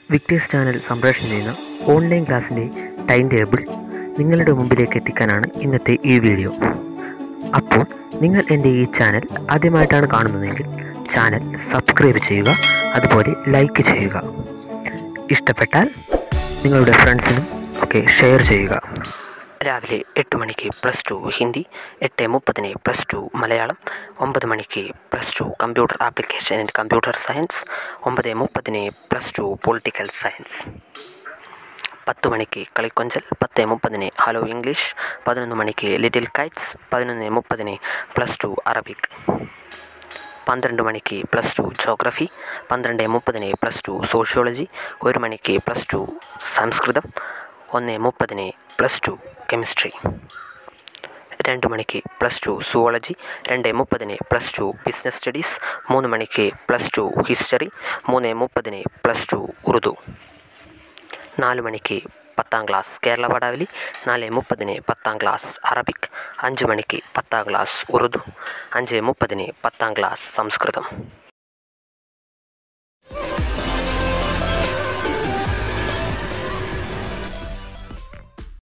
Victers channel സംപ്രേഷണം ചെയ്യുന്ന online ക്ലാസ്സിൻ്റെ ടൈം ടേബിൾ നിങ്ങളുടെ മുമ്പിലേക്ക് എത്തിക്കാനാണ് ഇന്നത്തെ ഈ വീഡിയോ അപ്പോൾ നിങ്ങൾ എൻ്റെ ഈ ചാനൽ ആദ്യമായിട്ടാണ് കാണുന്നതെങ്കിൽ ചാനൽ സബ്സ്ക്രൈബ് ചെയ്യുക അതുപോലെ ലൈക്ക് ചെയ്യുക ഇഷ്ടപ്പെട്ടാൽ നിങ്ങളുടെ ഫ്രണ്ട്സിനും ഒക്കെ ഷെയർ ചെയ്യുക രാവിലെ എട്ട് മണിക്ക് പ്ലസ് ടു ഹിന്ദി എട്ട് മുപ്പതിന് പ്ലസ് ടു മലയാളം ഒമ്പത് മണിക്ക് plus two computer application and computer science ഒമ്പത് മുപ്പതിന് പ്ലസ് ടു പൊളിറ്റിക്കൽ സയൻസ് പത്ത് മണിക്ക് കളിക്കൊഞ്ചൽ പത്ത് മുപ്പതിന് ഹലോ ഇംഗ്ലീഷ് പതിനൊന്ന് മണിക്ക് ലിറ്റിൽ കൈറ്റ്സ് പതിനൊന്ന് മുപ്പതിന് പ്ലസ് ടു അറബിക് പന്ത്രണ്ട് മണിക്ക് പ്ലസ് ടു ജോഗ്രഫി പന്ത്രണ്ട് മുപ്പതിന് പ്ലസ് ടു സോഷ്യോളജി ഒരു മണിക്ക് പ്ലസ് ടു സംസ്കൃതം ഒന്ന് മുപ്പതിന് പ്ലസ് ടു കെമിസ്ട്രി രണ്ട് മണിക്ക് പ്ലസ് ടു സുവോളജി രണ്ട് മുപ്പതിന് പ്ലസ് ടു ബിസിനസ് സ്റ്റഡീസ് മൂന്ന് മണിക്ക് പ്ലസ് ടു ഹിസ്റ്ററി മൂന്ന് മുപ്പതിന് പ്ലസ് ടു ഉറുദു നാല് മണിക്ക് പത്താം ക്ലാസ് കേരള പടാവലി നാല് മുപ്പതിന് പത്താം ക്ലാസ് അറബിക് അഞ്ച് മണിക്ക് പത്താം ക്ലാസ് ഉറുദു അഞ്ച് മുപ്പതിന് പത്താം ക്ലാസ് സംസ്കൃതം